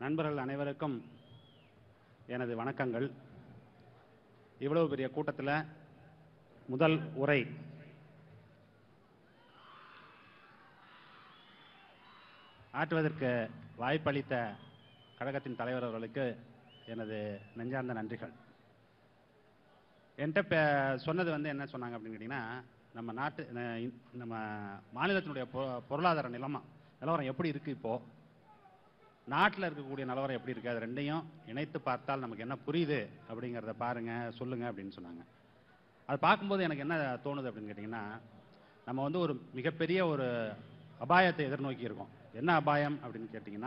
நண்பர்கள் அனைவருக்கும் எனது வணக்கங்கள் இவ்வளவு பெரிய கூட்டத்தில் முதல் உரை ஆற்றுவதற்கு வாய்ப்பளித்த கழகத்தின் தலைவர் அவர்களுக்கு எனது நெஞ்சார்ந்த நன்றிகள் என்கிட்ட பே- சொன்னது வந்து என்ன சொன்னாங்க அப்படின்னு கேட்டிங்கன்னா நம்ம நாட்டு ந- இந்- நம்ம மாநிலத்தினுடைய பொ- பொருளாதார நிலமா நிலவரம் எப்படி இருக்கு இப்போ நாட்டில் இருக்கக்கூடிய நிலவரம் எப்படி இருக்கு அது ரெண்டையும் இணைத்து பார்த்தால் நமக்கு என்ன புரியுது அப்படிங்கிறத பாருங்க சொல்லுங்க அப்படின்னு சொன்னாங்க அது பார்க்கும்போது எனக்கு என்ன தோணுது அப்படின்னு கேட்டிங்கன்னா நம்ம வந்து ஒரு மிகப்பெரிய ஒரு அபாயத்தை எதிர்நோக்கி இருக்கோம் என்ன அபாயம் அப்படின்னு கேட்டிங்கன்னா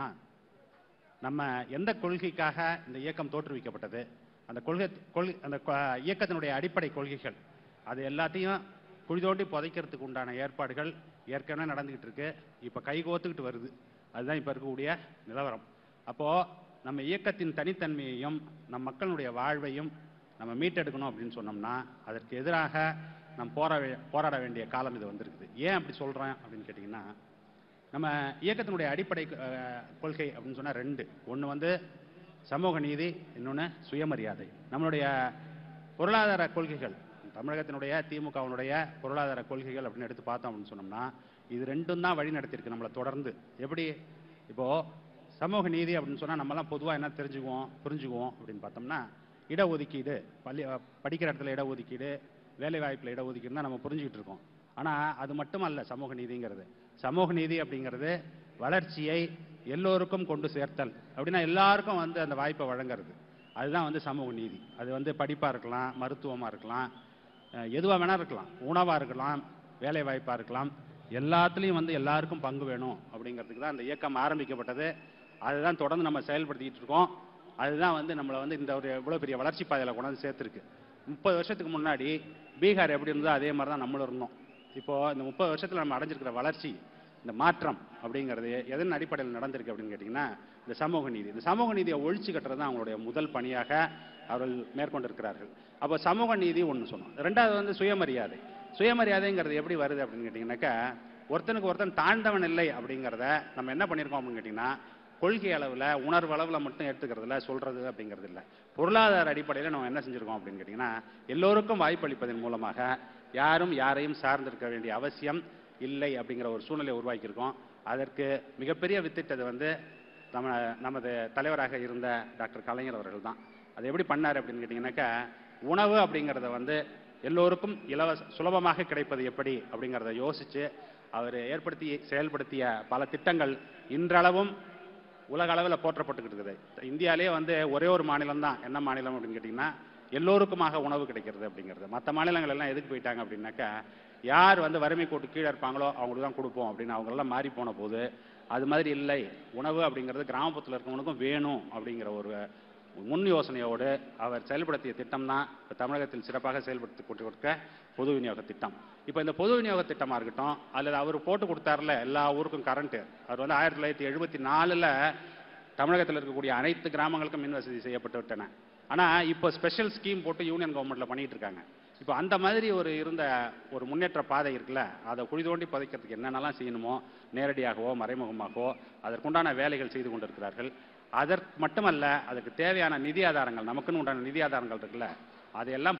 நம்ம எந்த கொள்கைக்காக இந்த இயக்கம் தோற்றுவிக்கப்பட்டது அந்த கொள்கை கொள்கை அந்த கொ- இயக்கத்தினுடைய அடிப்படை கொள்கைகள் அது எல்லாத்தையும் குழி தோண்டி புதைக்கிறதுக்கு உண்டான ஏற்பாடுகள் ஏற்கனவே நடந்துகிட்டு இருக்கு இப்போ கைகோத்துக்கிட்டு வருது அதுதான் இப்போ இருக்கக்கூடிய நிலவரம் அப்போ நம்ம இயக்கத்தின் தனித்தன்மையையும் நம் மக்களுடைய வாழ்வையும் நம்ம மீட்டெடுக்கணும் அப்படின்னு சொன்னோம்னா அதற்கு எதிராக நாம் போரா போராட வேண்டிய காலம் இது வந்திருக்குது ஏன் அப்படி சொல்றேன் அப்படின்னு கேட்டிங்கன்னா நம்ம இயக்கத்தினுடைய அடிப்படை அஹ், கொள்கை அப்படின்னு சொன்னா ரெண்டு ஒன்று வந்து சமூக நீதி இன்னொன்று சுயமரியாதை நம்மளுடைய பொருளாதார கொள்கைகள் தமிழகத்தினுடைய திமுகவினுடைய பொருளாதார கொள்கைகள் அப்படின்னு எடுத்து பார்த்தோம் அப்படின்னு சொன்னோம்னா இது ரெண்டும் தான் வழி நடத்தியிருக்கு நம்மளை தொடர்ந்து எப்படி இப்போ சமூக நீதி அப்படின்னு சொன்னா நம்மலாம் பொதுவாக என்ன தெரிஞ்சுக்குவோம் புரிஞ்சுக்குவோம் அப்படின்னு பார்த்தோம்னா இடஒதுக்கீடு பள்ளி அஹ், படிக்கிற இடத்துல இடஒதுக்கீடு வேலை வாய்ப்பில் இடஒதுக்கீடு தான் நம்ம புரிஞ்சுக்கிட்டு இருக்கோம் ஆனா அது மட்டும் அல்ல சமூக நீதிங்கிறது சமூக நீதி அப்படிங்கிறது வளர்ச்சியை எல்லோருக்கும் கொண்டு சேர்த்தல் அப்படின்னா எல்லாருக்கும் வந்து அந்த வாய்ப்பை வழங்குறது அதுதான் வந்து சமூக நீதி அது வந்து படிப்பா இருக்கலாம் மருத்துவமா இருக்கலாம் அஹ் எதுவா வேணா இருக்கலாம் உணவா இருக்கலாம் வேலை வாய்ப்பா இருக்கலாம் எல்லாத்துலேயும் வந்து எல்லாருக்கும் பங்கு வேணும் அப்படிங்கிறதுக்கு தான் அந்த இயக்கம் ஆரம்பிக்கப்பட்டது அதுதான் தொடர்ந்து நம்ம செயல்படுத்திக்கிட்டு இருக்கோம் அதுதான் வந்து நம்மளை வந்து இந்த ஒரு இவ்வளோ பெரிய வளர்ச்சி பாதையில் கொண்டாந்து சேர்த்துருக்கு முப்பது வருஷத்துக்கு முன்னாடி பீகார் எப்படி இருந்தோ அதே மாதிரி தான் நம்மளும் இருந்தோம் இப்போ இந்த முப்பது வருஷத்துல நம்ம அடைஞ்சிருக்கிற வளர்ச்சி இந்த மாற்றம் அப்படிங்கிறது எதன் அடிப்படையில் நடந்திருக்கு அப்படின்னு கேட்டிங்கன்னா இந்த சமூக நீதி இந்த சமூக நீதியை ஒழிச்சு கட்டுறது தான் அவங்களுடைய முதல் பணியாக அவர்கள் மேற்கொண்டிருக்கிறார்கள் அப்போ சமூக நீதி ஒன்று சொன்னோம் ரெண்டாவது வந்து சுயமரியாதை சுயமரியாதைங்கிறது எப்படி வருது அப்படின்னு கேட்டிங்கன்னாக்கா ஒருத்தனுக்கு ஒருத்தன் தாழ்ந்தவன் இல்லை அப்படிங்கிறத நம்ம என்ன பண்ணியிருக்கோம் அப்படின்னு கேட்டிங்கன்னா கொள்கை அளவில் உணர்வு அளவில் மட்டும் எடுத்துக்கிறதுல சொல்றது அப்படிங்கிறது இல்லை பொருளாதார அடிப்படையில் நம்ம என்ன செஞ்சிருக்கோம் அப்படின்னு கேட்டிங்கன்னா எல்லோருக்கும் வாய்ப்பளிப்பதன் மூலமாக யாரும் யாரையும் சார்ந்திருக்க வேண்டிய அவசியம் இல்லை அப்படிங்கிற ஒரு சூழ்நிலையை உருவாக்கியிருக்கோம் அதற்கு மிகப்பெரிய வித்திட்டது வந்து நம்ம நமது தலைவராக இருந்த டாக்டர் கலைஞர் அவர்கள் தான் அது எப்படி பண்ணார் அப்படின்னு கேட்டிங்கன்னாக்கா உணவு அப்படிங்கிறத வந்து எல்லோருக்கும் இலவச சுலபமாக கிடைப்பது எப்படி அப்படிங்கிறத யோசிச்சு அவர் ஏற்படுத்தி செயல்படுத்திய பல திட்டங்கள் இன்றளவும் உலக அளவில் போற்றப்பட்டுக்கிட்டு இருக்குது இந்தியாவிலே வந்து ஒரே ஒரு மாநிலம் தான் என்ன மாநிலம் அப்படின்னு கேட்டிங்கன்னா எல்லோருக்குமாக உணவு கிடைக்கிறது அப்படிங்கிறது மற்ற மாநிலங்கள் எல்லாம் எதுக்கு போயிட்டாங்க அப்படின்னாக்கா யார் வந்து வறுமை கோட்டு கீழே இருப்பாங்களோ அவங்களுக்கு தான் கொடுப்போம் அப்படின்னு அவங்களெல்லாம் மாறி போன போது அது மாதிரி இல்லை உணவு அப்படிங்கிறது கிராமப்புறத்தில் இருக்கவனுக்கும் வேணும் அப்படிங்கிற ஒரு முன் யோசனையோடு அவர் செயல்படுத்திய திட்டம் தான் இப்போ தமிழகத்தில் சிறப்பாக செயல்படுத்தி கொண்டிருக்க பொது விநியோக திட்டம் இப்போ இந்த பொது விநியோக திட்டமாக இருக்கட்டும் அல்லது அவர் போட்டு கொடுத்தாருல எல்லா ஊருக்கும் கரண்ட்டு அவர் வந்து ஆயிரத்தி தொள்ளாயிரத்தி எழுபத்தி நாலில் தமிழகத்தில் இருக்கக்கூடிய அனைத்து கிராமங்களுக்கும் மின் வசதி செய்யப்பட்டு விட்டன ஆனால் இப்போ ஸ்பெஷல் ஸ்கீம் போட்டு யூனியன் கவர்மெண்ட்டில் பண்ணிட்டு இருக்காங்க இப்போ அந்த மாதிரி ஒரு இருந்த ஒரு முன்னேற்ற பாதை இருக்குல்ல அதை குழி தோண்டி புதைக்கிறதுக்கு என்னென்னலாம் செய்யணுமோ நேரடியாகவோ மறைமுகமாகவோ அதற்குண்டான வேலைகள் செய்து கொண்டிருக்கிறார்கள் அதற்கு மட்டுமல்ல அதற்கு தேவையான நிதி ஆதாரங்கள் நமக்குன்னு உண்டான நிதி ஆதாரங்கள் இருக்குல்ல அதையெல்லாம்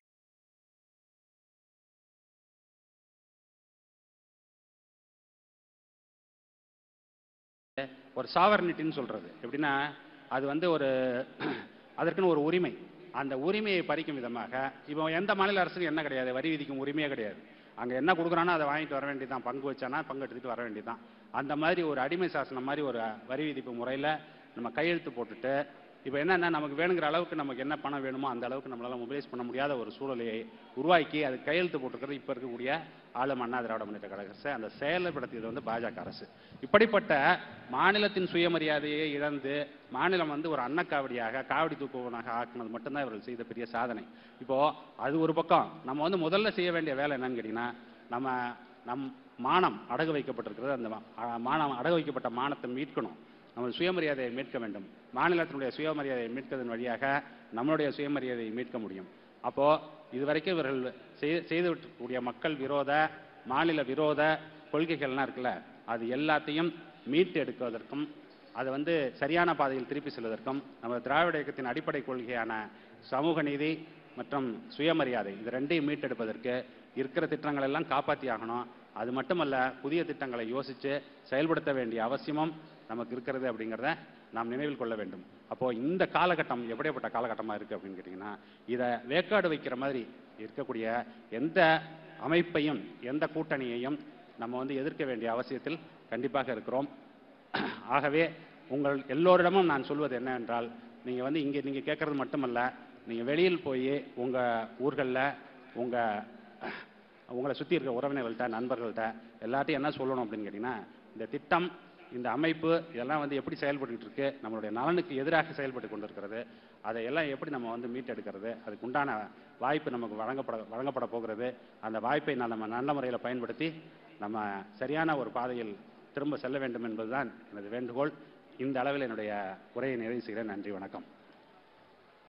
ஒரு சாவர்னிட்டின்னு சொல்றது எப்படின்னா அது வந்து ஒரு அதற்குன்னு ஒரு உரிமை அந்த உரிமையை பறிக்கும் விதமாக இப்போ எந்த மாநில அரசுக்கும் என்ன கிடையாது வரி விதிக்கும் உரிமையே கிடையாது அங்க என்ன கொடுக்குறானோ அதை வாங்கிட்டு வர வேண்டியதுதான் பங்கு வச்சானா பங்கு எடுத்துட்டு வர வேண்டியதுதான் அந்த மாதிரி ஒரு அடிமை சாசனம் மாதிரி ஒரு வரி விதிப்பு முறையில நம்ம கையெழுத்து போட்டுட்டு இப்போ என்னன்னா நமக்கு வேணுங்கிற அளவுக்கு நமக்கு என்ன பணம் வேணுமோ அந்த அளவுக்கு நம்மளால மொபிலைஸ் பண்ண முடியாத ஒரு சூழலையை உருவாக்கி அது கையெழுத்து போட்டுக்கிறது இப்போ இருக்கக்கூடிய ஆளும் அண்ணா திராவிட முன்னேற்ற கழக அரசு அந்த செயல்படுத்தியது வந்து பாஜக அரசு இப்படிப்பட்ட மாநிலத்தின் சுயமரியாதையை இழந்து மாநிலம் வந்து ஒரு அன்னக்காவடியாக காவடி தூக்குவனாக ஆக்குனது மட்டும்தான் இவர்கள் செய்த பெரிய சாதனை இப்போ அது ஒரு பக்கம் நம்ம வந்து முதல்ல செய்ய வேண்டிய வேலை என்னன்னு கேட்டீங்கன்னா நம்ம நம் மானம் அடகு வைக்கப்பட்டிருக்கிறது அந்த மா- அ- மானம் அடகு வைக்கப்பட்ட மானத்தை மீட்கணும் நம்ம சுயமரியாதையை மீட்க வேண்டும் மாநிலத்தினுடைய சுயமரியாதையை மீட்கதன் வழியாக நம்மளுடைய சுயமரியாதையை மீட்க முடியும் அப்போ இதுவரைக்கும் இவர்கள் செய்- செய்துவிடக்கூடிய மக்கள் விரோத மாநில விரோத கொள்கைகள்லாம் இருக்குல்ல அது எல்லாத்தையும் மீட்டு எடுக்குவதற்கும் அதை வந்து சரியான பாதையில் திருப்பி செல்வதற்கும் நம்ம திராவிட இயக்கத்தின் அடிப்படை கொள்கையான சமூக நீதி மற்றும் சுயமரியாதை இது ரெண்டையும் மீட்டெடுப்பதற்கு இருக்கிற திட்டங்கள் எல்லாம் காப்பாற்றி ஆகணும் அது மட்டுமல்ல புதிய திட்டங்களை யோசித்து செயல்படுத்த வேண்டிய அவசியமும் நமக்கு இருக்கிறது அப்படிங்கிறத நாம் நினைவில் கொள்ள வேண்டும் அப்போ இந்த காலகட்டம் எப்படிப்பட்ட காலகட்டமா இருக்கு அப்படின்னு கேட்டிங்கன்னா இதை வேக்காடு வைக்கிற மாதிரி இருக்கக்கூடிய எந்த அமைப்பையும் எந்த கூட்டணியையும் நம்ம வந்து எதிர்க்க வேண்டிய அவசியத்தில் கண்டிப்பாக இருக்கிறோம் ஆகவே உங்கள் எல்லோரிடமும் நான் சொல்வது என்னவென்றால் நீங்கள் வந்து இங்கே நீங்கள் கேட்கறது மட்டுமல்ல நீங்கள் வெளியில் போய் உங்கள் ஊர்களில் உங்கள் உங்களை சுற்றி இருக்க உறவினர்கள்ட்ட நண்பர்கள்ட்ட எல்லாத்தையும் என்ன சொல்லணும் அப்படின்னு கேட்டிங்கன்னா இந்த திட்டம் இந்த அமைப்பு இதெல்லாம் வந்து எப்படி செயல்பட்டுக்கிட்டு இருக்கு நம்மளுடைய நலனுக்கு எதிராக செயல்பட்டு கொண்டிருக்கிறது அதை எல்லாம் எப்படி நம்ம வந்து மீட்டெடுக்கிறது அதுக்கு உண்டான வாய்ப்பு நமக்கு வழங்கப்பட வழங்கப்பட போகிறது அந்த வாய்ப்பை நான் நம்ம நல்ல முறையில் பயன்படுத்தி நம்ம சரியான ஒரு பாதையில் திரும்ப செல்ல வேண்டும் என்பதுதான் எனது வேண்டுகோள் இந்த அளவில் என்னுடைய உரையை நிறைவு செய்கிறேன் நன்றி வணக்கம்